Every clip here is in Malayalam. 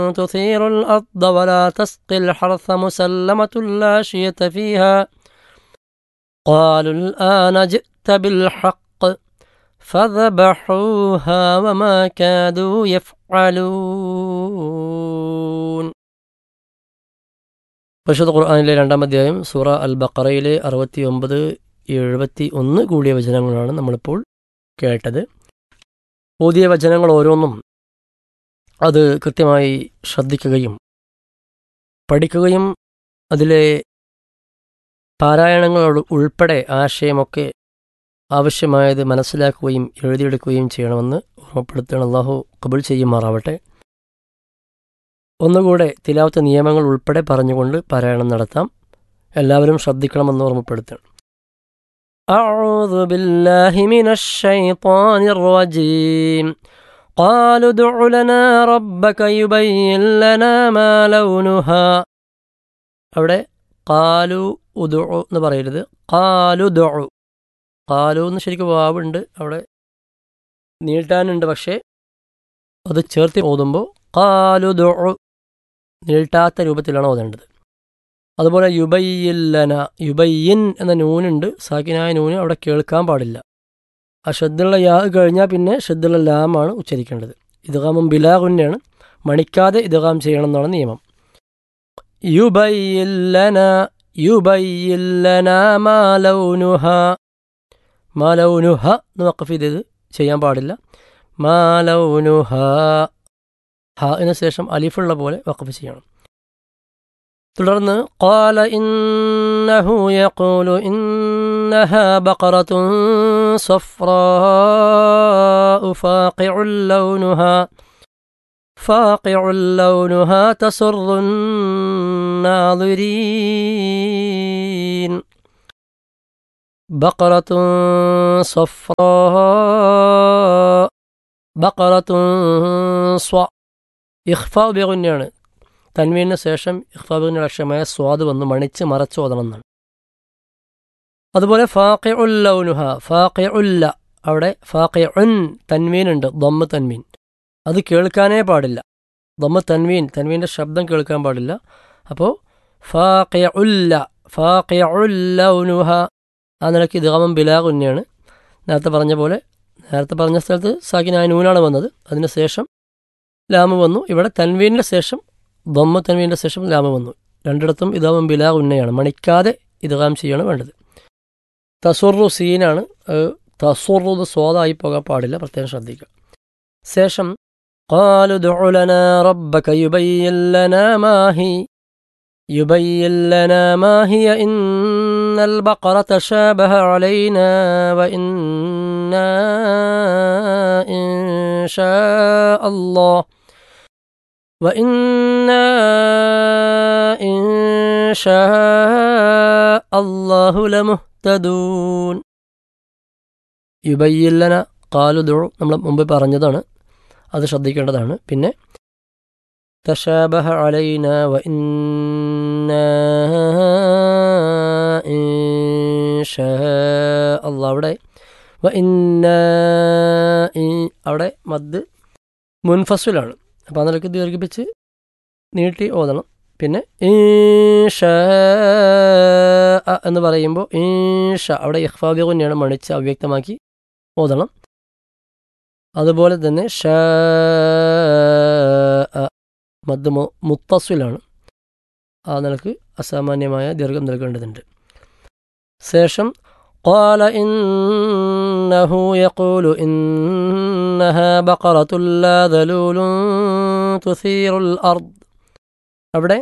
تثير الأرض ولا تسقي الحرث مسلمة لا شية فيها قالوا الآن جئت بالحق فذبحوها وما كادوا يفعلون പരിശുദ്ധ ഖുർആാനിലെ രണ്ടാം അധ്യായം സൂറ അൽ ബക്കറയിലെ അറുപത്തി ഒമ്പത് എഴുപത്തി ഒന്ന് കൂടിയ വചനങ്ങളാണ് നമ്മളിപ്പോൾ കേട്ടത് പുതിയ വചനങ്ങൾ ഓരോന്നും അത് കൃത്യമായി ശ്രദ്ധിക്കുകയും പഠിക്കുകയും അതിലെ പാരായണങ്ങൾ ഉൾപ്പെടെ ആശയമൊക്കെ ആവശ്യമായത് മനസ്സിലാക്കുകയും എഴുതിയെടുക്കുകയും ചെയ്യണമെന്ന് ഓർമ്മപ്പെടുത്തുകയാണ് അള്ളാഹു കബുൾ ചെയ്യുമാറാവട്ടെ ഒന്നുകൂടെ തിലാവത്ത നിയമങ്ങൾ ഉൾപ്പെടെ പറഞ്ഞുകൊണ്ട് പാരായണം നടത്താം എല്ലാവരും ശ്രദ്ധിക്കണമെന്ന് ഓർമ്മപ്പെടുത്തണം أعوذ بالله من الشيطان الرجيم قالوا ادع لنا ربك يبين لنا ما لونها അവിടെ കാലു ഉദു എന്ന് പറയരുത് കാലു ദു കാലു എന്ന് ശരിക്കും വാവുണ്ട് അവിടെ നീട്ടാനുണ്ട് പക്ഷേ അത് ചേർത്ത് ഓതുമ്പോൾ കാലു ദു നീട്ടാത്ത രൂപത്തിലാണ് ഓതേണ്ടത് അതുപോലെ യുബയ്യില്ലന യുബയ്യിൻ എന്ന നൂനുണ്ട് സാക്കിനായ നൂന് അവിടെ കേൾക്കാൻ പാടില്ല ആ ഷദ്ദുള്ള യാ കഴിഞ്ഞാൽ പിന്നെ ഷദ്ദുള്ള ലാമാണ് ഉച്ചരിക്കേണ്ടത് ഇദ്ഗാമും ബിലാഗുന്നെയാണ് മണിക്കാതെ ഇദ്ഗാം ചെയ്യണം എന്നാണ് നിയമം യുബയ്യില്ലന യുബയ്യില്ലന മാലൗനുഹ മാലൗനുഹ എന്ന് വക്കഫ് ചെയ്തത് ചെയ്യാൻ പാടില്ല മാലൗനുഹ ഹാന് ശേഷം അലിഫുള്ള പോലെ വക്കഫ് ചെയ്യണം തുടർന്ന് قال إنه يقول إنها بقرة صفراء فاقع لونها فاقع لونها تسر الناظرين بقرة صفراء بقرة ص ഇഖ്ഫാ ബിഗുന്നെയാണ് തൻവീനു ശേഷം ഇഖ്ഫാബിന്റെ അക്ഷരമായ സ്വാദ് വന്ന് മണിച്ച് മറച്ച് ഓതണം എന്നാണ് അതുപോലെ ഫാഖി ഉല്ലൗനുഹ ഫാഖി ഉല്ല അവിടെ ഫാഖി ഉൻ തൻവീനുണ്ട് ദമ്മ് തൻവീൻ അത് കേൾക്കാനേ പാടില്ല ദമ്മ് തൻവീൻ തൻവീൻ്റെ ശബ്ദം കേൾക്കാൻ പാടില്ല അപ്പോൾ ഫാഖി ഉല്ല ഫാഖി ഉല്ലൗനുഹ ആ നിലയ്ക്ക് ഇദ്ഗാമം ബിലാഗുന്നെയാണ് നേരത്തെ പറഞ്ഞ പോലെ നേരത്തെ പറഞ്ഞ സ്ഥലത്ത് സാക്കിനായ നൂനാണ് വന്നത് അതിന് ശേഷം ലാമ് വന്നു ഇവിടെ തൻവീനിൻ്റെ ശേഷം ദമ്മ തൻവീൻ്റെ ശേഷം ലാമ വന്നു രണ്ടിടത്തും ഇതാവും ബിലാ ഉന്നയാണ് മണിക്കാതെ ഇദ്ഗാം ചെയ്യാണ് വേണ്ടത് തസുറു സീനാണ് തസുറു സ്വാദായി പോകാൻ പാടില്ല പ്രത്യേകം ശ്രദ്ധിക്കുക ശേഷം قالوا ادع لنا ربك يبين لنا ما هي يبين لنا ما هي إن البقرة تشابه علينا وإنا إن شاء الله وإنا إن شاء الله لمهتدون യുബയ്യില്ലന കാലുദു നമ്മൾ മുമ്പ് പറഞ്ഞതാണ് അത് ശ്രദ്ധിക്കേണ്ടതാണ് പിന്നെ തഷാബഹ അലൈന വ അല്ല അവിടെ വ ഇന്ന അവിടെ മദ് മുൻഫസുലാണ് അപ്പോൾ അതിലേക്ക് ദീർഘിപ്പിച്ച് നീട്ടി ഓതണം പിന്നെ ഈഷ എന്ന് പറയുമ്പോൾ ഈഷ അവിടെ ഇഹ്ഫാബി തന്നെയാണ് മണിച്ച് അവ്യക്തമാക്കി ഓതണം അതുപോലെ തന്നെ ഷ മദ് മുത്തസിലാണ് ആ നിലക്ക് അസാമാന്യമായ ദീർഘം നൽകേണ്ടതുണ്ട് ശേഷം قال إنه يقول إنها بقرة لا ذلول تثير الأرض അവിടെ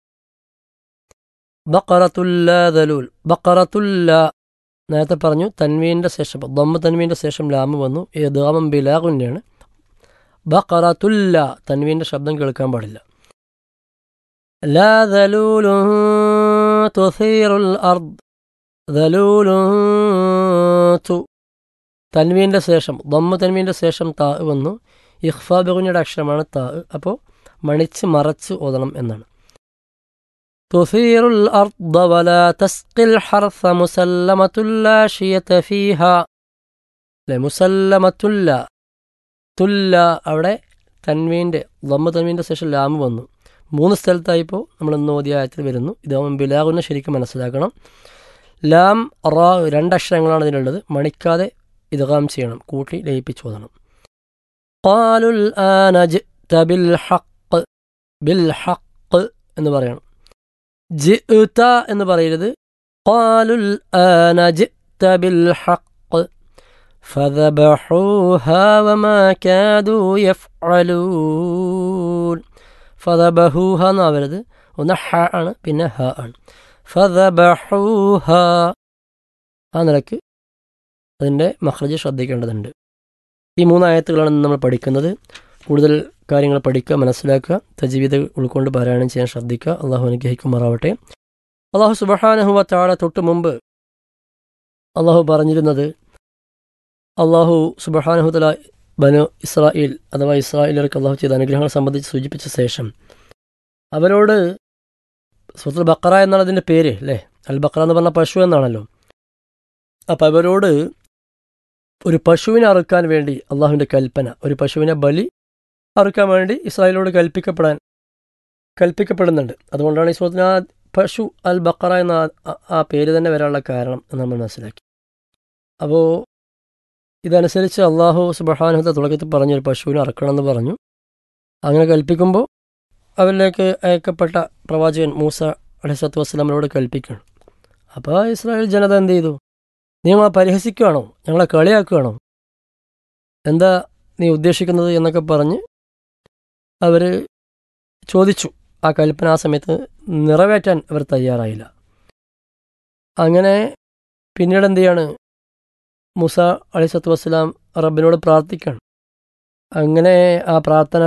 ബക്കറത്തുല്ല ദലൂൽ ബക്കറത്തുല്ല നേരത്തെ പറഞ്ഞു തൻവീൻ്റെ ശേഷം ദമ്മ തൻവീൻ്റെ ശേഷം ലാമ് വന്നു ദാമം ബിലാകുന്നെയാണ് ബക്കറത്തുല്ല തൻവീൻ്റെ ശബ്ദം കേൾക്കാൻ പാടില്ല ലാ ദലൂലു തുസീറുൽ അർദ് ദലൂലു തൻവീൻ്റെ ശേഷം ദമ്മ തൻവീൻ്റെ ശേഷം താ വന്നു ഇഖ്ഫാ ബിഗുനിയുടെ അക്ഷരമാണ് താ അപ്പോൾ മണിച്ച് മറച്ച് ഓതണം എന്നാണ് تثير الأرض ولا تسقي الحرث مسلمة لا شية فيها മുസല്ലമത്തുല്ല തുല്ല അവിടെ തൻവീൻ്റെ ലമ്മ തൻവീൻ്റെ ശേഷം ലാമ് വന്നു മൂന്ന് സ്ഥലത്തായിപ്പോൾ നമ്മൾ ഇന്ന് ഓതിയ ആയത്തിൽ വരുന്നു ഇതാവുമ്പോൾ ബിലാഗുന്ന ശരിക്കും മനസ്സിലാക്കണം ലാം റാ രണ്ടക്ഷരങ്ങളാണ് ഇതിലുള്ളത് മണിക്കാതെ ഇദ്ഗാം ചെയ്യണം കൂട്ടി ലയിപ്പിച്ച് ഓതണം قالوا الآن جئت بالحق بالحق എന്ന് പറയണം ജിഅ്ത എന്ന് പറയരുത് قالوا الآن جئت بالحق فذبحوها وما كادوا يفعلون ഫതബഹൂഹ എന്നാവരുത് ഒന്ന് ഹ ആണ് പിന്നെ ഹ ആണ് ഫതബഹൂഹ ആ നിലക്ക് അതിൻ്റെ മഹ്റജ് ശ്രദ്ധിക്കേണ്ടതുണ്ട് ഈ മൂന്ന് ആയത്തുകളാണ് ഇന്ന് നമ്മൾ പഠിക്കുന്നത് കൂടുതൽ കാര്യങ്ങൾ പഠിക്കുക മനസ്സിലാക്കുക തജീവിത ഉൾക്കൊണ്ട് പാരായണം ചെയ്യാൻ ശ്രദ്ധിക്കുക അള്ളാഹു അനുഗ്രഹിക്കുമാറാവട്ടെ അള്ളാഹു സുബഹാനഹുവ താഴ തൊട്ട് മുമ്പ് അള്ളാഹു പറഞ്ഞിരുന്നത് അള്ളാഹു സുബഹാനഹുതല ബനു ഇസ്രായേൽ അഥവാ ഇസ്രായേലർക്ക് അള്ളാഹു ചെയ്ത അനുഗ്രഹങ്ങൾ സംബന്ധിച്ച് സൂചിപ്പിച്ച ശേഷം അവരോട് സുഹൃത്തുൽ ബക്കറ എന്നാണ് അതിൻ്റെ പേര് അല്ലേ അൽ ബക്കറ എന്ന് പറഞ്ഞ പശു എന്നാണല്ലോ അപ്പം അവരോട് ഒരു പശുവിനെ അറുക്കാൻ വേണ്ടി അള്ളാഹുവിൻ്റെ കൽപ്പന ഒരു പശുവിനെ ബലി അറുക്കാൻ വേണ്ടി ഇസ്രായേലോട് കൽപ്പിക്കപ്പെടാൻ കൽപ്പിക്കപ്പെടുന്നുണ്ട് അതുകൊണ്ടാണ് ഈ സുഹൃത്തിന് ആ പശു അൽ ബക്കറ എന്ന ആ- ആ പേര് തന്നെ വരാനുള്ള കാരണം എന്ന് നമ്മൾ മനസ്സിലാക്കി അപ്പോൾ ഇതനുസരിച്ച് അള്ളാഹു സുബഹാനുഹത്തെ തുടക്കത്തിൽ പറഞ്ഞു ഒരു പശുവിനെ അറക്കണമെന്ന് പറഞ്ഞു അങ്ങനെ കൽപ്പിക്കുമ്പോൾ അവരിലേക്ക് അയക്കപ്പെട്ട പ്രവാചകൻ മൂസ അലൈസത്തു വസ്സലാമിനോട് കൽപ്പിക്കണം അപ്പോൾ ഇസ്രായേൽ ജനത എന്ത് ചെയ്തു നീ ഞങ്ങളെ പരിഹസിക്കുകയാണോ ഞങ്ങളെ കളിയാക്കുകയാണോ എന്താ നീ ഉദ്ദേശിക്കുന്നത് എന്നൊക്കെ പറഞ്ഞ് അവർ ചോദിച്ചു ആ കൽപ്പന ആ സമയത്ത് നിറവേറ്റാൻ അവർ തയ്യാറായില്ല അങ്ങനെ പിന്നീട് എന്ത് ചെയ്യാണ് മുസ അലിസത്തു വസ്സലാം റബ്ബിനോട് പ്രാർത്ഥിക്കണം അങ്ങനെ ആ പ്രാർത്ഥന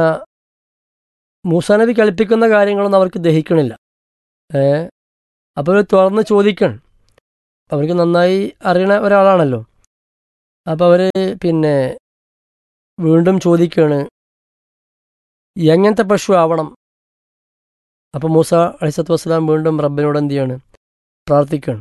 മൂസ നബി കൽപ്പിക്കുന്ന കാര്യങ്ങളൊന്നും അവർക്ക് ദഹിക്കണില്ല ഏ അപ്പോൾ അവർ തുറന്ന് ചോദിക്കണം അവർക്ക് നന്നായി അറിയണ ഒരാളാണല്ലോ അപ്പോൾ അവർ പിന്നെ വീണ്ടും ചോദിക്കുകയാണ് എങ്ങനത്തെ പശു ആവണം അപ്പോൾ മൂസ അലിസത്ത് വസ്സലാം വീണ്ടും റബ്ബിനോട് എന്ത് ചെയ്യാണ് പ്രാർത്ഥിക്കുകയാണ്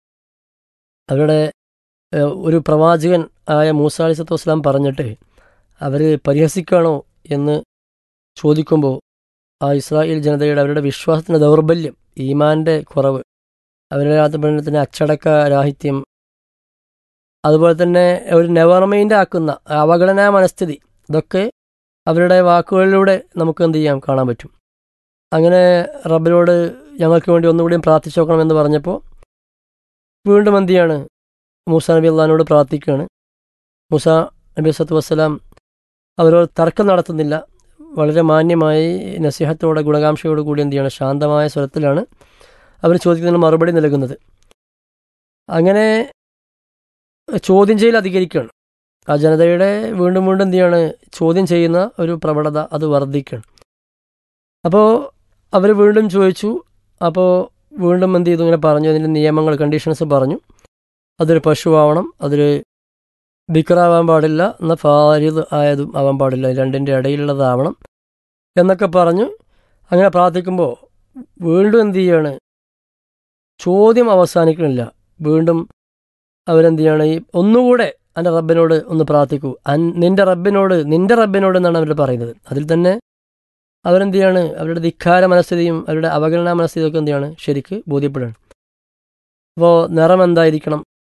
അവരുടെ ഏഹ്, ഒരു പ്രവാചകൻ ആയ മൂസ അലിസത്ത് വസ്സലാം പറഞ്ഞിട്ട് അവർ പരിഹസിക്കുകയാണോ എന്ന് ചോദിക്കുമ്പോൾ ആ ഇസ്രായേൽ ജനതയുടെ അവരുടെ വിശ്വാസത്തിൻ്റെ ദൗർബല്യം ഈമാൻ്റെ കുറവ് അവരുടെ അതുപോലെ അച്ചടക്ക രാഹിത്യം അതുപോലെ തന്നെ ഒരു നെവർമൈൻഡ് ആക്കുന്ന അവഗണനാ മനസ്ഥിതി ഇതൊക്കെ അവരുടെ വാക്കുകളിലൂടെ നമുക്ക് എന്ത് ചെയ്യാം കാണാൻ പറ്റും അങ്ങനെ റബ്ബിനോട് ഞങ്ങൾക്ക് വേണ്ടി ഒന്നുകൂടിയും പ്രാർത്ഥിച്ചു നോക്കണമെന്ന് പറഞ്ഞപ്പോൾ വീണ്ടും എന്ത് ചെയ്യാണ് മൂസ നബി അള്ളഹാനോട് പ്രാർത്ഥിക്കുകയാണ് മൂസ നബി സത്തു വസ്സലാം അവരോട് തർക്കം നടത്തുന്നില്ല വളരെ മാന്യമായി നസിഹത്തോടെ ഗുണകാംക്ഷയോട് കൂടി എന്ത് ചെയ്യണം ശാന്തമായ സ്വരത്തിലാണ് അവർ ചോദിക്കുന്നതിന് മറുപടി നൽകുന്നത് അങ്ങനെ ചോദ്യം ചെയ്യൽ അധികരിക്കുകയാണ് ആ ജനതയുടെ വീണ്ടും വീണ്ടും എന്ത് ചെയ്യാണ് ചോദ്യം ചെയ്യുന്ന ഒരു പ്രവണത അത് വർദ്ധിക്കുകയാണ് അപ്പോൾ അവർ വീണ്ടും ചോദിച്ചു അപ്പോൾ വീണ്ടും എന്ത് ചെയ്തു ഇങ്ങനെ പറഞ്ഞു അതിൻ്റെ നിയമങ്ങൾ കണ്ടീഷൻസ് പറഞ്ഞു അതൊരു പശുവാവണം അതൊരു ബിക്രാവാൻ പാടില്ല എന്നാൽ ഫാരിദ് ആയതും ആവാൻ പാടില്ല രണ്ടിൻ്റെ ഇടയിലുള്ളതാവണം എന്നൊക്കെ പറഞ്ഞു അങ്ങനെ പ്രാർത്ഥിക്കുമ്പോൾ വീണ്ടും എന്ത് ചെയ്യാണ് ചോദ്യം അവസാനിക്കണില്ല വീണ്ടും അവരെന്ത് ചെയ്യണം ഈ ഒന്നുകൂടെ എൻ്റെ റബ്ബിനോട് ഒന്ന് പ്രാർത്ഥിക്കൂ അൻ നിന്റെ റബ്ബിനോട് നിന്റെ റബ്ബിനോട് എന്നാണ് അവർ പറയുന്നത് അതിൽ തന്നെ അവരെന്ത് ചെയ്യാണ് അവരുടെ ധിക്കാര മനസ്ഥിതിയും അവരുടെ അവഗണനാ മനസ്ഥിതിയും ഒക്കെ എന്ത് ചെയ്യാണ് ശരിക്ക് ബോധ്യപ്പെടുകയാണ് അപ്പോൾ നിറം എന്തായിരിക്കണം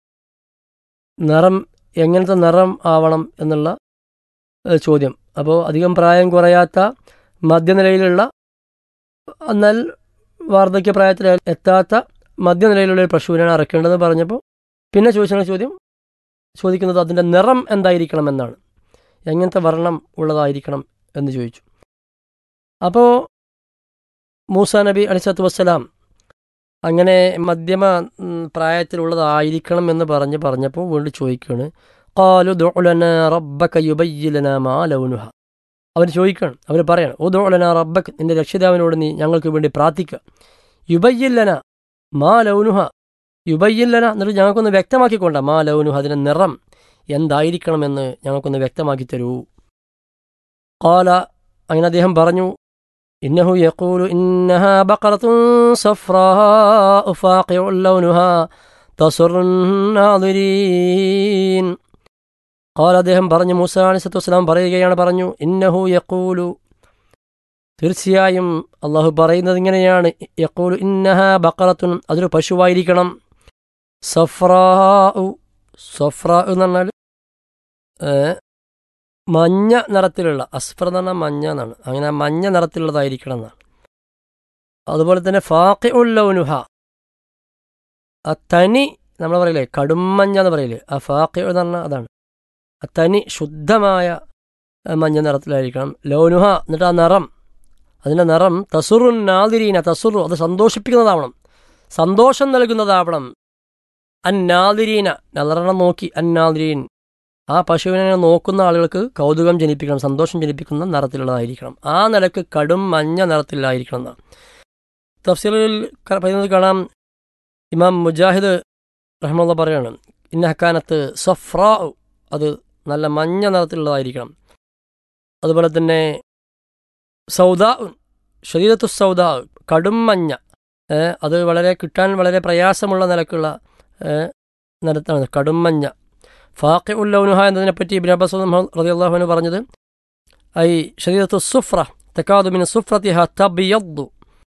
നിറം എങ്ങനത്തെ നിറം ആവണം എന്നുള്ള ഏഹ്, ചോദ്യം അപ്പോൾ അധികം പ്രായം കുറയാത്ത മധ്യനിലയിലുള്ള എന്നാൽ വാർദ്ധക്യ പ്രായത്തിൽ എത്താത്ത മധ്യനിലയിലുള്ള ഒരു പശുവിനാണ് അറക്കേണ്ടതെന്ന് പറഞ്ഞപ്പോൾ പിന്നെ ചോദിച്ച ചോദ്യം ചോദിക്കുന്നത് അതിൻ്റെ നിറം എന്തായിരിക്കണം എന്നാണ് എങ്ങനത്തെ വർണ്ണം ഉള്ളതായിരിക്കണം എന്ന് ചോദിച്ചു അപ്പോൾ മൂസ നബി അലിസത്ത് വസ്സലാം അങ്ങനെ മധ്യമ ഉം, പ്രായത്തിലുള്ളതായിരിക്കണം എന്ന് പറഞ്ഞ് പറഞ്ഞപ്പോൾ വീണ്ടും ചോദിക്കുകയാണ് കാലു ദുലന റബ്ബക യുബയ്യിലന മാ ലൗനുഹ അവർ ചോദിക്കണം അവർ പറയണം ഓ ദുലന റബ്ബക്ക് നിന്റെ രക്ഷിതാവിനോട് നീ ഞങ്ങൾക്ക് വേണ്ടി പ്രാർത്ഥിക്കുക യുബയ്യില്ലന മാ ലൗനുഹ യുബയ്യില്ലന എന്നിട്ട് ഞങ്ങൾക്കൊന്ന് വ്യക്തമാക്കിക്കൊണ്ട മാ ലൗനുഹ അതിൻ്റെ നിറം എന്തായിരിക്കണമെന്ന് ഞങ്ങൾക്കൊന്ന് വ്യക്തമാക്കി തരൂ കാല അങ്ങനെ അദ്ദേഹം പറഞ്ഞു إنه يقول إنها بقرة صفراء فاقع لونها تسر الناظرين ഖാൽ അദ്ദേഹം പറഞ്ഞു മൂസ അലിസത്തു വസ്സലാം പറയുകയാണ് പറഞ്ഞു ഇന്നഹു യക്കൂലു തീർച്ചയായും അള്ളാഹു പറയുന്നത് ഇങ്ങനെയാണ് യക്കൂലു ഇന്നഹ ബക്കറത്തുൻ അതൊരു പശുവായിരിക്കണം സഫ്രാ സഫ്ര എന്ന് പറഞ്ഞാൽ ഏ, മഞ്ഞ നിറത്തിലുള്ള അസ്ഫർ എന്ന് പറഞ്ഞാൽ മഞ്ഞ എന്നാണ് അങ്ങനെ മഞ്ഞ നിറത്തിലുള്ളതായിരിക്കണം എന്നാണ് അതുപോലെ തന്നെ ഫാഖി ഉല്ലൗനുഹ ആ തനി നമ്മൾ പറയില്ലേ കടുംമഞ്ഞ എന്ന് പറയില്ലേ ആ ഫാഖി എന്ന് പറഞ്ഞാൽ അതാണ് ആ തനി ശുദ്ധമായ ആ, മഞ്ഞ നിറത്തിലായിരിക്കണം ലൗനുഹ എന്നിട്ട് ആ നിറം അതിൻ്റെ നിറം തസുറുൻ നാദിരീന തസുറു അത് സന്തോഷിപ്പിക്കുന്നതാവണം സന്തോഷം നൽകുന്നതാവണം അന്നാദിരീന നല്ലറണം നോക്കി അന്നാദിരീൻ ആ പശുവിനെ നോക്കുന്ന ആളുകൾക്ക് കൗതുകം ജനിപ്പിക്കണം സന്തോഷം ജനിപ്പിക്കുന്ന നിറത്തിലുള്ളതായിരിക്കണം ആ നിലക്ക് കടും മഞ്ഞ നിറത്തിലായിരിക്കണം എന്നാണ് തഫ്സീലിൽ ക- പറയുന്നത് കാണാം ഇമാം മുജാഹിദ് റഹ്മുള്ള പറയാണ് ഇന്ന ഹക്കാനത്ത് സഫ്രാ അത് നല്ല മഞ്ഞ നിറത്തിലുള്ളതായിരിക്കണം അതുപോലെ തന്നെ സൗദാ ശരീരത്തു സൗദാ കടും മഞ്ഞ ഏ, അത് വളരെ കിട്ടാൻ വളരെ പ്രയാസമുള്ള നിലക്കുള്ള ഏ, നിലത്താണ് കടും മഞ്ഞ ഫാഖി ഉല്ലൗനുഹ എന്നതിനെപ്പറ്റി ഇബിൻ അബ്ബാസ് റളിയല്ലാഹു പറഞ്ഞത് ഐ ശരീരത്തു സുഫ്ര തക്കാതുമിന് സുഫ്രത്തിഹ തബിയദ്ദു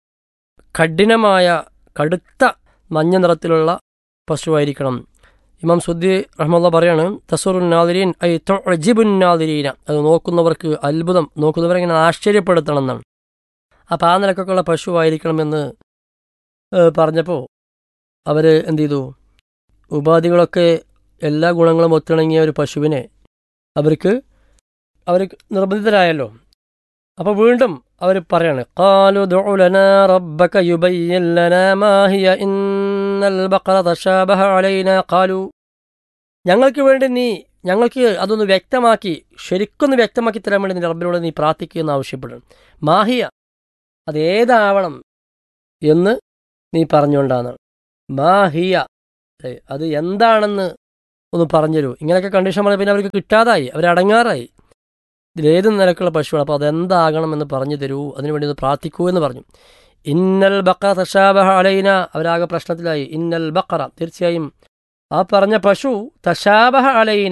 കഠിനമായ കടുത്ത മഞ്ഞ നിറത്തിലുള്ള പശുവായിരിക്കണം ഇമാം സുദ്ദി റഹ്മുള്ള പറയാണ് തസൂറുൻ നാദിരീൻ ഐ തൊജിബുൻ നാദിരീന അത് നോക്കുന്നവർക്ക് അത്ഭുതം നോക്കുന്നവരെ ഇങ്ങനെ ആശ്ചര്യപ്പെടുത്തണം എന്നാണ് അപ്പം ആ നിലക്കൊക്കെയുള്ള പശുവായിരിക്കണമെന്ന് ഏഹ്, പറഞ്ഞപ്പോൾ അവർ എന്ത് ചെയ്തു ഉപാധികളൊക്കെ എല്ലാ ഗുണങ്ങളും ഒത്തിണങ്ങിയ ഒരു പശുവിനെ അവർക്ക് അവർ നിർബന്ധിതരായല്ലോ അപ്പോൾ വീണ്ടും അവർ പറയാണ് قالوا ادع لنا ربك يبين لنا ما هي إن البقرة تشابه علينا قالوا ഞങ്ങൾക്ക് വേണ്ടി നീ ഞങ്ങൾക്ക് അതൊന്ന് വ്യക്തമാക്കി ശരിക്കൊന്ന് വ്യക്തമാക്കി തരാൻ വേണ്ടി നീ റബ്ബിനോട് നീ പ്രാർത്ഥിക്കുമെന്ന് ആവശ്യപ്പെടുന്നു മാഹിയ അതേതാവണം എന്ന് നീ പറഞ്ഞുകൊണ്ടാണ് മാഹിയ ഏ, അത് എന്താണെന്ന് ഒന്ന് പറഞ്ഞുതരൂ ഇങ്ങനെയൊക്കെ കണ്ടീഷൻ പറഞ്ഞ പിന്നെ അവർക്ക് കിട്ടാതായി അവരടങ്ങാറായി ഇതിലേത് നിലക്കുള്ള പശുവാണ് അപ്പോൾ അതെന്താകണം എന്ന് പറഞ്ഞു തരൂ അതിനുവേണ്ടി ഒന്ന് പ്രാർത്ഥിക്കൂ എന്ന് പറഞ്ഞു ഇന്നൽ ബക്കറ തഷാബഹ അലൈന അവരാകെ പ്രശ്നത്തിലായി ഇന്നൽ ബക്കറ തീർച്ചയായും ആ പറഞ്ഞ പശു തഷാബഹ അലൈന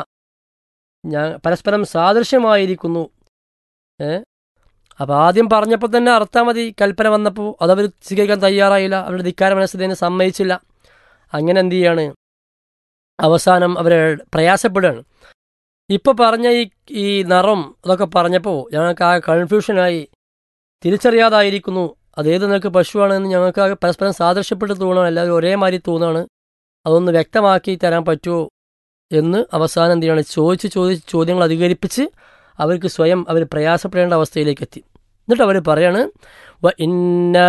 ഞാൻ പരസ്പരം സാദൃശ്യമായിരിക്കുന്നു ഏ അപ്പോൾ ആദ്യം പറഞ്ഞപ്പോൾ തന്നെ അർത്ഥം മതി കൽപ്പന വന്നപ്പോൾ അതവർ സ്വീകരിക്കാൻ തയ്യാറായില്ല അവരുടെ ധിക്കാര മനസ്സിന് സമ്മതിച്ചില്ല അങ്ങനെ എന്ത് ചെയ്യാണ് അവസാനം അവർ പ്രയാസപ്പെടുകയാണ് ഇപ്പോൾ പറഞ്ഞ ഈ ഈ നിറം അതൊക്കെ പറഞ്ഞപ്പോൾ ഞങ്ങൾക്ക് ആ കൺഫ്യൂഷനായി തിരിച്ചറിയാതായിരിക്കുന്നു അതേത് നിനക്ക് പശുവാണെന്ന് ഞങ്ങൾക്ക് ആകെ പരസ്പരം സാദൃശ്യപ്പെട്ട് തോന്നണം എല്ലാവരും ഒരേമാതിരി തോന്നുകയാണ് അതൊന്ന് വ്യക്തമാക്കി തരാൻ പറ്റുമോ എന്ന് അവസാനം എന്ത് ചെയ്യണം ചോദിച്ച് ചോദിച്ച് ചോദ്യങ്ങൾ അധികരിപ്പിച്ച് അവർക്ക് സ്വയം അവർ പ്രയാസപ്പെടേണ്ട അവസ്ഥയിലേക്ക് എത്തി എന്നിട്ട് അവർ പറയാണ് വ ഇന്നാ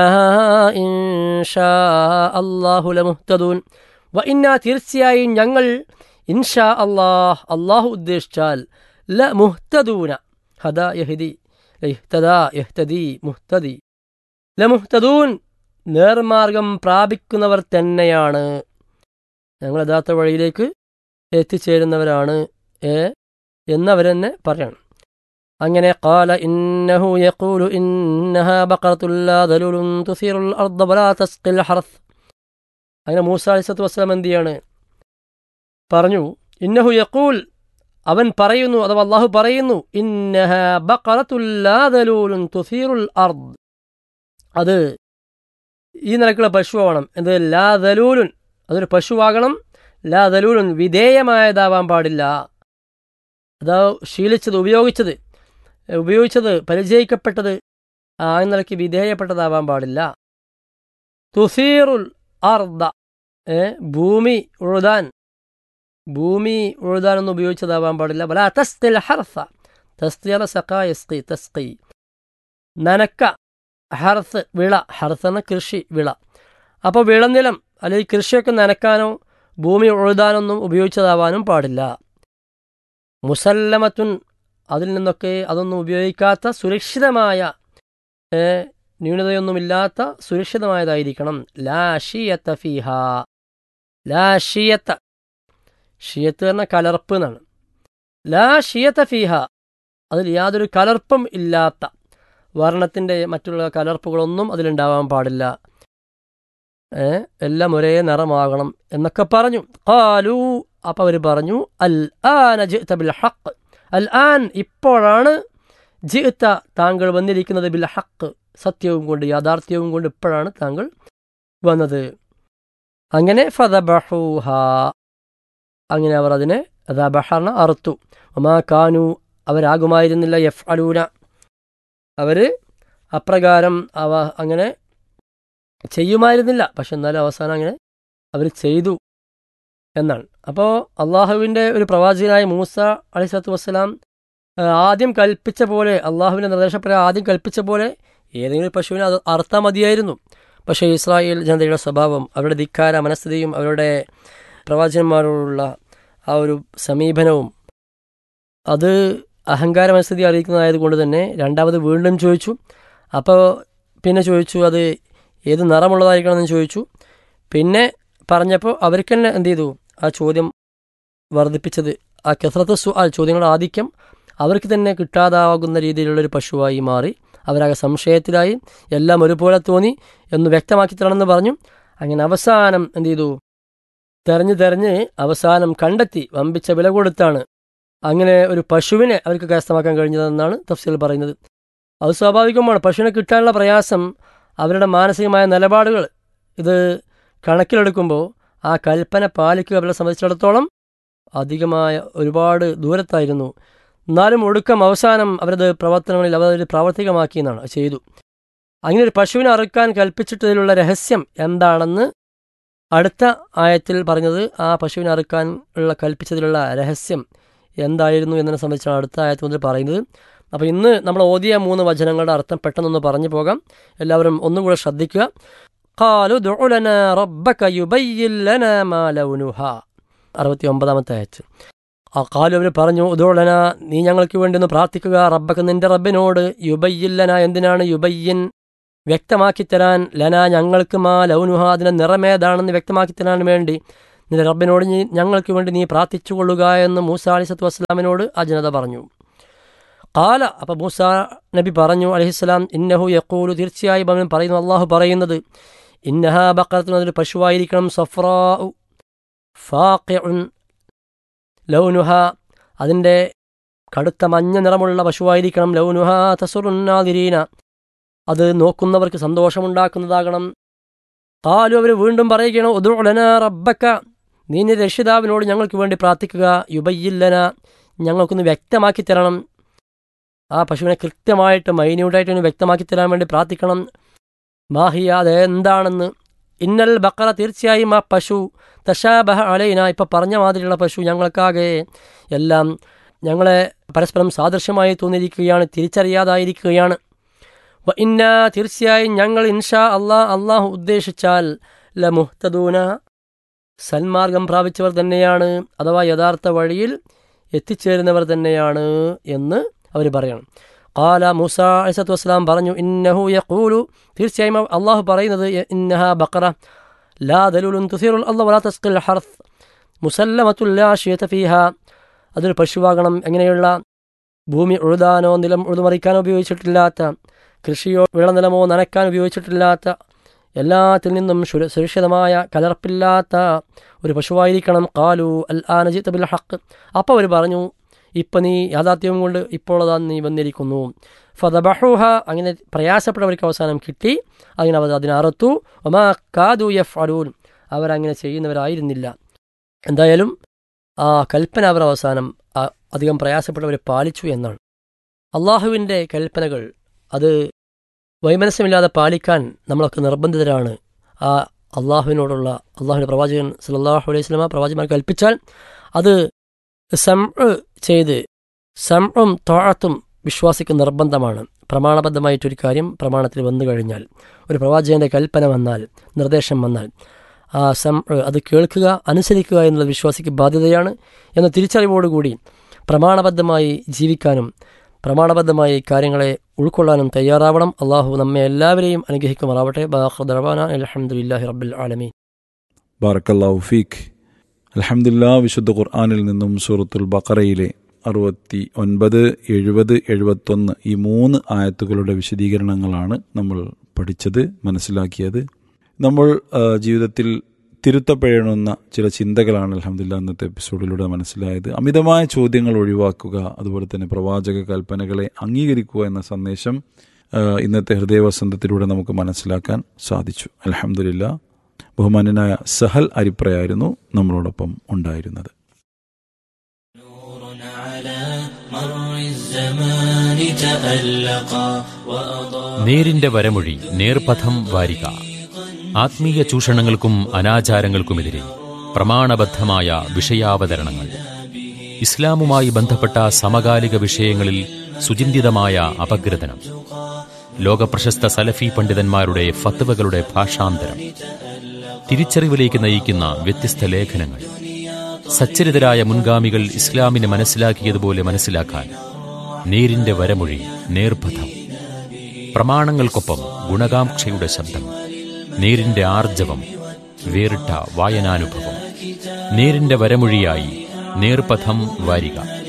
ഇൻഷാ അല്ലാഹു ലമുഹ്തദൂൻ വ ഇന്നാ തീർച്ചയായും ഞങ്ങൾ ഇൻഷാ അള്ളാഹ് അള്ളാഹു ഉദ്ദേശിച്ചാൽ ല മുഹ്തദൂന ഹദ യഹ്ദി ഇഹ്തദാ യഹ്തദി മുഹ്തദി ല മുഹ്തദൂൻ നേർമാർഗം പ്രാപിക്കുന്നവർ തന്നെയാണ് ഞങ്ങൾ യഥാർത്ഥ വഴിയിലേക്ക് എത്തിച്ചേരുന്നവരാണ് ഏ എന്നവരെന്നെ പറയണം അങ്ങനെ قال إنه يقول إنها بقرة لا ذلول تثير الأرض ولا تسقي الحرث അങ്ങനെ മൂസ അലിസത്ത് വസ്സലാം എന്ത് ചെയ്യാണ് പറഞ്ഞു ഇന്നഹു യഖൂൽ അവൻ പറയുന്നു അഥവാ അള്ളാഹു പറയുന്നു ഇന്നഹ ബഖറത്തുല്ലാദലൂലുൻ തുസീറുൽ അർദ് അത് ഈ നിലക്കുള്ള പശുവാകണം എന്ത് ലാ ദലൂലുൻ അതൊരു പശുവാകണം ലാ ദലൂലുൻ വിധേയമായതാവാൻ പാടില്ല അതാ ശീലിച്ചത് ഉപയോഗിച്ചത് ഉപയോഗിച്ചത് പരിചയിക്കപ്പെട്ടത് ആ നിലയ്ക്ക് വിധേയപ്പെട്ടതാവാൻ പാടില്ല തുസീറുൽ അർദ ഏ ഭൂമി ഉഴുതാൻ ഭൂമി ഉഴുതാനൊന്നും ഉപയോഗിച്ചതാവാൻ പാടില്ല വല തസ്തിൽ ഹർഫ തസ്തിയറ സഖ യസ്കി തസ്കി നനക്ക ഹർത്ത് വിള ഹർത്ത് എന്ന കൃഷി വിള അപ്പോൾ വിളനിലം അല്ലെങ്കിൽ കൃഷിയൊക്കെ നനക്കാനോ ഭൂമി ഉഴുതാനൊന്നും ഉപയോഗിച്ചതാവാനും പാടില്ല മുസല്ലമത്തുൻ അതിൽ നിന്നൊക്കെ അതൊന്നും ഉപയോഗിക്കാത്ത സുരക്ഷിതമായ ഏ, ന്യൂനതയൊന്നുമില്ലാത്ത സുരക്ഷിതമായതായിരിക്കണം ലാ ഷിയത്ത ഫിഹ ലാ ഷിയത്ത ഷിയത്ത് എന്ന കലർപ്പ് എന്നാണ് ലാ ഷിയത്ത ഫിഹ അതിൽ യാതൊരു കലർപ്പും ഇല്ലാത്ത വർണ്ണത്തിൻ്റെ മറ്റുള്ള കലർപ്പുകളൊന്നും അതിലുണ്ടാവാൻ പാടില്ല ഏ, എല്ലാം ഒരേ നിറമാകണം എന്നൊക്കെ പറഞ്ഞു കാലു അപ്പം അവർ പറഞ്ഞു അൽ ആന ജിഅ്ത ബിൽ ഹക്ക് അൽ ആൻ ഇപ്പോഴാണ് ജിഅ്ത താങ്കൾ വന്നിരിക്കുന്നത് ബിൽ ഹക്ക് സത്യവും കൊണ്ട് യാഥാർത്ഥ്യവും കൊണ്ട് ഇപ്പോഴാണ് താങ്കൾ വന്നത് അങ്ങനെ ഫതബഹൂഹ അങ്ങനെ അവർ അതിനെ ദബഹർണ അറുത്തു ഒമാ കാനു അവരാകുമായിരുന്നില്ല എഫ് അലൂന അവർ അപ്രകാരം അവ അങ്ങനെ ചെയ്യുമായിരുന്നില്ല പക്ഷെ എന്നാലും അവസാനം അങ്ങനെ അവർ ചെയ്തു എന്നാണ് അപ്പോൾ അള്ളാഹുവിൻ്റെ ഒരു പ്രവാചകനായ മൂസ അലി സ്വത്തു വസ്സലാം ആ, ആദ്യം കൽപ്പിച്ച പോലെ അള്ളാഹുവിൻ്റെ നിർദ്ദേശപ്രകാരം ആദ്യം കൽപ്പിച്ച പോലെ ഏതെങ്കിലും ഒരു പശുവിനെ അത് അറുത്താൽ മതിയായിരുന്നു പക്ഷേ ഇസ്രായേൽ ജനതയുടെ സ്വഭാവം അവരുടെ ധിക്കാര മനസ്ഥിതിയും അവരുടെ പ്രവാചകന്മാരോടുള്ള ആ ഒരു സമീപനവും അത് അഹങ്കാര മനസ്ഥിതി അറിയിക്കുന്നതായതുകൊണ്ട് തന്നെ രണ്ടാമത് വീണ്ടും ചോദിച്ചു അപ്പോൾ പിന്നെ ചോദിച്ചു അത് ഏത് നിറമുള്ളതായിരിക്കണമെന്ന് ചോദിച്ചു പിന്നെ പറഞ്ഞപ്പോൾ അവർക്ക് തന്നെ എന്ത് ചെയ്തു ആ ചോദ്യം വർദ്ധിപ്പിച്ചത് ആ കെസ്രത്ത് സു ആ ചോദ്യങ്ങളുടെ ആധിക്യം അവർക്ക് തന്നെ കിട്ടാതാകുന്ന രീതിയിലുള്ളൊരു പശുവായി മാറി അവരാകെ സംശയത്തിലായി എല്ലാം ഒരുപോലെ തോന്നി എന്ന് വ്യക്തമാക്കി തരണമെന്ന് പറഞ്ഞു അങ്ങനെ അവസാനം എന്ത് ചെയ്തു തെരഞ്ഞ് തെരഞ്ഞ് അവസാനം കണ്ടെത്തി വമ്പിച്ച വില കൊടുത്താണ് അങ്ങനെ ഒരു പശുവിനെ അവർക്ക് കരസ്ഥമാക്കാൻ കഴിഞ്ഞതെന്നാണ് തഫ്സീൽ പറയുന്നത് അത് സ്വാഭാവികമാണ് പശുവിനെ കിട്ടാനുള്ള പ്രയാസം അവരുടെ മാനസികമായ നിലപാടുകൾ ഇത് കണക്കിലെടുക്കുമ്പോൾ ആ കൽപ്പന പാലിക്കുക അവരെ സംബന്ധിച്ചിടത്തോളം അധികമായ ഒരുപാട് ദൂരത്തായിരുന്നു എന്നാലും ഒടുക്കം അവസാനം അവരത് പ്രവർത്തനങ്ങളിൽ അവരത് പ്രാവർത്തികമാക്കിയെന്നാണ് അത് ചെയ്തു അങ്ങനെ ഒരു പശുവിനെ അറുക്കാൻ കൽപ്പിച്ചിട്ടതിലുള്ള രഹസ്യം എന്താണെന്ന് അടുത്ത ആയത്തിൽ പറഞ്ഞത് ആ പശുവിനെ അറുക്കാൻ ഉള്ള കൽപ്പിച്ചതിലുള്ള രഹസ്യം എന്തായിരുന്നു എന്നതിനെ സംബന്ധിച്ചാണ് അടുത്ത ആയത്ത് മുതൽ പറയുന്നത് അപ്പോൾ ഇന്ന് നമ്മൾ ഓതിയ മൂന്ന് വചനങ്ങളുടെ അർത്ഥം പെട്ടെന്നൊന്ന് പറഞ്ഞു പോകാം എല്ലാവരും ഒന്നും കൂടെ ശ്രദ്ധിക്കുക قالوا ادع لنا ربك يبين لنا ما لونها അറുപത്തി ഒമ്പതാമത്തെ ആയത്ത് ആ കാലു അവർ പറഞ്ഞു ഉദോളന നീ ഞങ്ങൾക്ക് വേണ്ടി ഒന്ന് പ്രാർത്ഥിക്കുക റബ്ബക്ക് നിന്റെ റബ്ബിനോട് യുബയ്യില്ലന എന്തിനാണ് യുബയ്യൻ വ്യക്തമാക്കി തരാൻ ലന ഞങ്ങൾക്ക് മാ ലൗനുഹ അതിൻ്റെ നിറമേതാണെന്ന് വ്യക്തമാക്കി തരാൻ വേണ്ടി നിന്റെ റബ്ബിനോട് നീ ഞങ്ങൾക്ക് വേണ്ടി നീ പ്രാർത്ഥിച്ചു കൊള്ളുക എന്ന് മൂസ അലിസത്തു വസ്സലാമിനോട് ആ ജനത പറഞ്ഞു കാല അപ്പോൾ മൂസ നബി പറഞ്ഞു അലഹിസ്സലാം ഇന്നഹു യക്കൂലു തീർച്ചയായും അവൻ പറയുന്നു അള്ളാഹു പറയുന്നത് ഇന്നഹ ബക്കറത്തിന് അതൊരു പശുവായിരിക്കണം സഫ്രാ ഫാഖിഉൻ ലൗനുഹ അതിൻ്റെ കടുത്ത മഞ്ഞ നിറമുള്ള പശുവായിരിക്കണം ലൗനുഹ തസുറുന്നാതിരീന അത് നോക്കുന്നവർക്ക് സന്തോഷമുണ്ടാക്കുന്നതാകണം കാലു അവർ വീണ്ടും പറയുകയാണ് ഉദുലന റബ്ബക്ക നീ നിന്റെ രക്ഷിതാവിനോട് ഞങ്ങൾക്ക് വേണ്ടി പ്രാർത്ഥിക്കുക യുബയ്യില്ലന ഞങ്ങൾക്കൊന്ന് വ്യക്തമാക്കി തരണം ആ പശുവിനെ കൃത്യമായിട്ട് മൈന്യൂട്ടായിട്ട് ഒന്ന് വ്യക്തമാക്കി തരാൻ വേണ്ടി പ്രാർത്ഥിക്കണം മാഹിയ അത് എന്താണെന്ന് ഇന്നൽ ബക്കറ തീർച്ചയായും ആ പശു തഷാബഹ അലൈന ഇപ്പം പറഞ്ഞ മാതിരിയുള്ള പശു ഞങ്ങൾക്കാകെ എല്ലാം ഞങ്ങളെ പരസ്പരം സാദൃശ്യമായി തോന്നിയിരിക്കുകയാണ് തിരിച്ചറിയാതായിരിക്കുകയാണ് വ ഇന്ന തീർച്ചയായും ഞങ്ങൾ ഇൻഷാ അള്ളാ അള്ളാഹു ഉദ്ദേശിച്ചാൽ ല മുഹ്തദൂന സന്മാർഗം പ്രാപിച്ചവർ തന്നെയാണ് അഥവാ യഥാർത്ഥ വഴിയിൽ എത്തിച്ചേരുന്നവർ തന്നെയാണ് എന്ന് അവർ പറയണം കാല മൂസ അലിസത്തു വസ്സലാം പറഞ്ഞു ഇന്നഹു യഖൂലു തീർച്ചയായും അള്ളാഹു പറയുന്നത് ഇന്നഹ ബക്കറ ലാ ദലുലുൻ തുസീറുൽ അള്ളാഹ് വലാ തസ്ഖിൽ ഹർത്ത് മുസല്ലമത്തുൽ ലാ ഷിയത ഫീഹ അതൊരു പശുവാകണം എങ്ങനെയുള്ള ഭൂമി ഉഴുതാനോ നിലം ഉഴുതുമറിക്കാനോ ഉപയോഗിച്ചിട്ടില്ലാത്ത കൃഷിയോ വിളനിലമോ നനയ്ക്കാൻ ഉപയോഗിച്ചിട്ടില്ലാത്ത എല്ലാത്തിൽ നിന്നും സുര- സുരക്ഷിതമായ കലർപ്പില്ലാത്ത ഒരു പശുവായിരിക്കണം കാലു അൽ ആനജിത്ത് ബിൽ ഹക്ക് അപ്പോൾ അവർ പറഞ്ഞു ഇപ്പം നീ യാഥാർത്ഥ്യവും കൊണ്ട് ഇപ്പോൾ അതാ നീ വന്നിരിക്കുന്നു ഫതബഹുഹ അങ്ങനെ പ്രയാസപ്പെട്ടവർക്ക് അവസാനം കിട്ടി അങ്ങനെ അവർ അതിനെ അറുത്തു ഒമാ കാതു എഫ് അടൂൻ അവരങ്ങനെ ചെയ്യുന്നവരായിരുന്നില്ല എന്തായാലും ആ കൽപ്പന അവർ അവസാനം ആ അധികം പ്രയാസപ്പെട്ടവരെ പാലിച്ചു എന്നാണ് അള്ളാഹുവിൻ്റെ കൽപ്പനകൾ അത് വൈമനസ്യമില്ലാതെ പാലിക്കാൻ നമ്മളൊക്കെ നിർബന്ധിതരാണ് ആ അള്ളാഹുവിനോടുള്ള അള്ളാഹുവിൻ്റെ പ്രവാചകൻ സല്ലല്ലാഹു അലൈഹി സ്വലമ പ്രവാചകന്മാർ കൽപ്പിച്ചാൽ അത് സം ചെയ്ത് സംഉം തോഴത്തും വിശ്വാസിക്ക് നിർബന്ധമാണ് പ്രമാണബദ്ധമായിട്ടൊരു കാര്യം പ്രമാണത്തിൽ വന്നു കഴിഞ്ഞാൽ ഒരു പ്രവാചകന്റെ കൽപ്പന വന്നാൽ നിർദ്ദേശം വന്നാൽ ആ സം അത് കേൾക്കുക അനുസരിക്കുക എന്നുള്ളത് വിശ്വാസിക്ക് ബാധ്യതയാണ് എന്ന തിരിച്ചറിവോടുകൂടി പ്രമാണബദ്ധമായി ജീവിക്കാനും പ്രമാണബദ്ധമായി കാര്യങ്ങളെ ഉൾക്കൊള്ളാനും തയ്യാറാവണം അള്ളാഹു നമ്മെ എല്ലാവരെയും അനുഗ്രഹിക്കുമാറാവട്ടെ ബാഹുദർവാന അലഹമുല്ലാഹി റബ്ബുൽ ആലമീൻ ബാറക്കല്ലാഹു ഫീഖ് അൽഹംദുലില്ലാ വിശുദ്ധ ഖുർആാനിൽ നിന്നും സൂറത്തുൽ ബക്കറയിലെ അറുപത്തി ഒൻപത് എഴുപത് എഴുപത്തൊന്ന് ഈ മൂന്ന് ആയത്തുകളുടെ വിശദീകരണങ്ങളാണ് നമ്മൾ പഠിച്ചത് മനസ്സിലാക്കിയത് നമ്മൾ ആ, ജീവിതത്തിൽ തിരുത്തപ്പെടണമെന്ന ചില ചിന്തകളാണ് അലഹമില്ല ഇന്നത്തെ എപ്പിസോഡിലൂടെ മനസ്സിലായത് അമിതമായ ചോദ്യങ്ങൾ ഒഴിവാക്കുക അതുപോലെ തന്നെ പ്രവാചക കൽപ്പനകളെ അംഗീകരിക്കുക എന്ന സന്ദേശം ആ, ഇന്നത്തെ ഹൃദയവസന്തത്തിലൂടെ നമുക്ക് മനസ്സിലാക്കാൻ സാധിച്ചു അലഹമില്ല ബഹുമാന്യനായ സഹൽ അരിപ്രയായിരുന്നു നമ്മളോടൊപ്പം ഉണ്ടായിരുന്നത് നേരിന്റെ വരമൊഴി നേർപഥം വാരിക ആത്മീയ ചൂഷണങ്ങൾക്കും അനാചാരങ്ങൾക്കുമെതിരെ പ്രമാണബദ്ധമായ വിഷയാവതരണങ്ങൾ ഇസ്ലാമുമായി ബന്ധപ്പെട്ട സമകാലിക വിഷയങ്ങളിൽ സുചിന്തിതമായ അപഗ്രഥനം ലോകപ്രശസ്ത സലഫി പണ്ഡിതന്മാരുടെ ഫത്വകളുടെ ഭാഷാന്തരം തിരിച്ചറിവിലേക്ക് നയിക്കുന്ന വ്യത്യസ്ത ലേഖനങ്ങൾ സച്ചരിതരായ മുൻഗാമികൾ ഇസ്ലാമിനെ മനസ്സിലാക്കിയതുപോലെ മനസ്സിലാക്കാൻ നേരിന്റെ വരമൊഴി നേർപഥം പ്രമാണങ്ങൾക്കൊപ്പം ഗുണകാംക്ഷയുടെ ശബ്ദം നേരിന്റെ ആർജവം വേറിട്ട വായനാനുഭവം നേരിന്റെ വരമൊഴിയായി നേർപഥം വാരിക